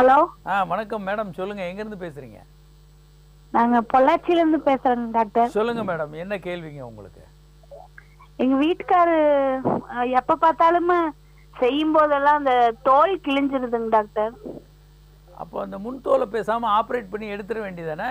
Hello ஆ வணக்கம் madam சொல்லுங்க எங்கேருந்து பேசுறீங்க நாங்க பொள்ளாச்சியில இருந்து பேசுறோங்க டாக்டர் சொல்லுங்க மேடம் என்ன கேள்விங்க உங்களுக்கு எங்க வீட்டுக்காரு அஹ், எப்ப பார்த்தாலுமே செய்யும் போதெல்லாம் அந்த தோல் கிழிஞ்சிருதுங்க டாக்டர் அப்போ அந்த முன்தோலை பேசாம ஆப்ரேட் பண்ணி எடுத்துட வேண்டியதானே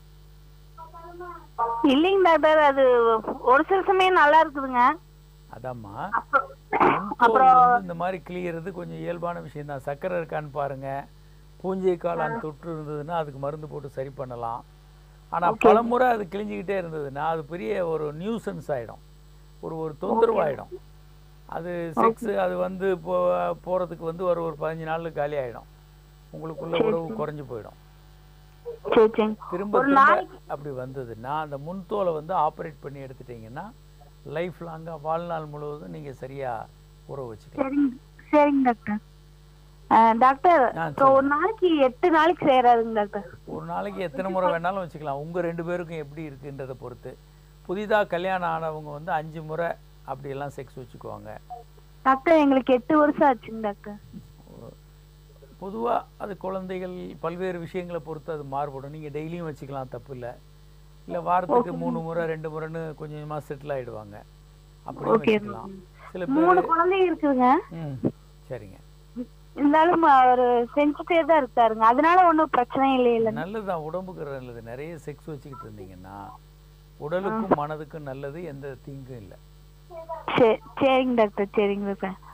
இல்லைங்க டாக்டர் அது ஒரு சில சமயம் நல்லா இருக்குதுங்க அதாம்மா அப்புறம் முன்தோல் வந்து இந்த மாதிரி கிளியறது கொஞ்சம் இயல்பான விஷயம் தான் சர்க்கரை இருக்கான்னு பாருங்க பூஞ்சை காளான் தொற்று இருந்ததுன்னா அதுக்கு மருந்து போட்டு சரி பண்ணலாம் ஆனா பலமுறை அது கிழிஞ்சிக்கிட்டே இருந்ததுன்னா அது பெரிய ஒரு நியூசன்ஸ் ஆயிடும் ஒரு ஒரு தொந்தரவாயிடும் அது செக்ஸ் அது வந்து போ போறதுக்கு வந்து ஒரு ஒரு பதினஞ்சு நாள்ல காலி ஆயிடும் உங்களுக்குள்ள உறவு குறைஞ்சு போயிடும் சரி சரி திரும்ப ஒரு திரும்ப நாளைக்கு அப்படி வந்ததுன்னா அந்த முன்தோலை வந்து ஆப்ரேட் பண்ணி எடுத்துட்டீங்கன்னா லைஃப் லாங்காக வாழ்நாள் முழுவதும் நீங்கள் சரியாக உறவு வச்சுக்கலாம் சரிங்க சரிங்க டாக்டர் அஹ், டாக்டர் ஆ, இப்போ ஒரு நாளைக்கு எட்டு நாளைக்கு செய்யறாருங்க டாக்டர் ஒரு நாளைக்கு எத்தனை முறை வேணாலும் வச்சுக்கலாம் உங்கள் ரெண்டு பேருக்கும் எப்படி இருக்குன்றதை பொறுத்து புதிதாக கல்யாணம் ஆனவங்க வந்து அஞ்சு முறை அப்படியெல்லாம் செக்ஸ் வச்சுக்குவாங்க டாக்டர் எங்களுக்கு எட்டு வருஷம் ஆச்சுங்க டாக்டர் பொதுவாக அது குழந்தைகள் பல்வேறு விஷயங்களை பொறுத்து அது மாறுபடும் நீங்கள் டெய்லியும் வச்சுக்கலாம் தப்பு இல்லை இல்லை வாரத்துக்கு மூணு முறை ரெண்டு முறைன்னு கொஞ்சம் கொஞ்சமாக செட்டில் ஆகிடுவாங்க அப்படியும் Okay. வச்சுக்கலாம் சில மூணு பேர் குழந்தைங்க இருக்குதுங்க ம் சரிங்க இருந்தாலும் அவர் செஞ்சுட்டே தான் இருக்காருங்க அதனால ஒன்றும் பிரச்சனை இல்லை இல்லை நல்லதுதான் உடம்புக்கு நல்லது நிறைய செக்ஸ் வச்சுக்கிட்டு இருந்தீங்கன்னா உடலுக்கும் மனதுக்கும் நல்லது எந்த தீங்கும் இல்லை சரி சரிங்க டாக்டர் சரிங்க டாக்டர்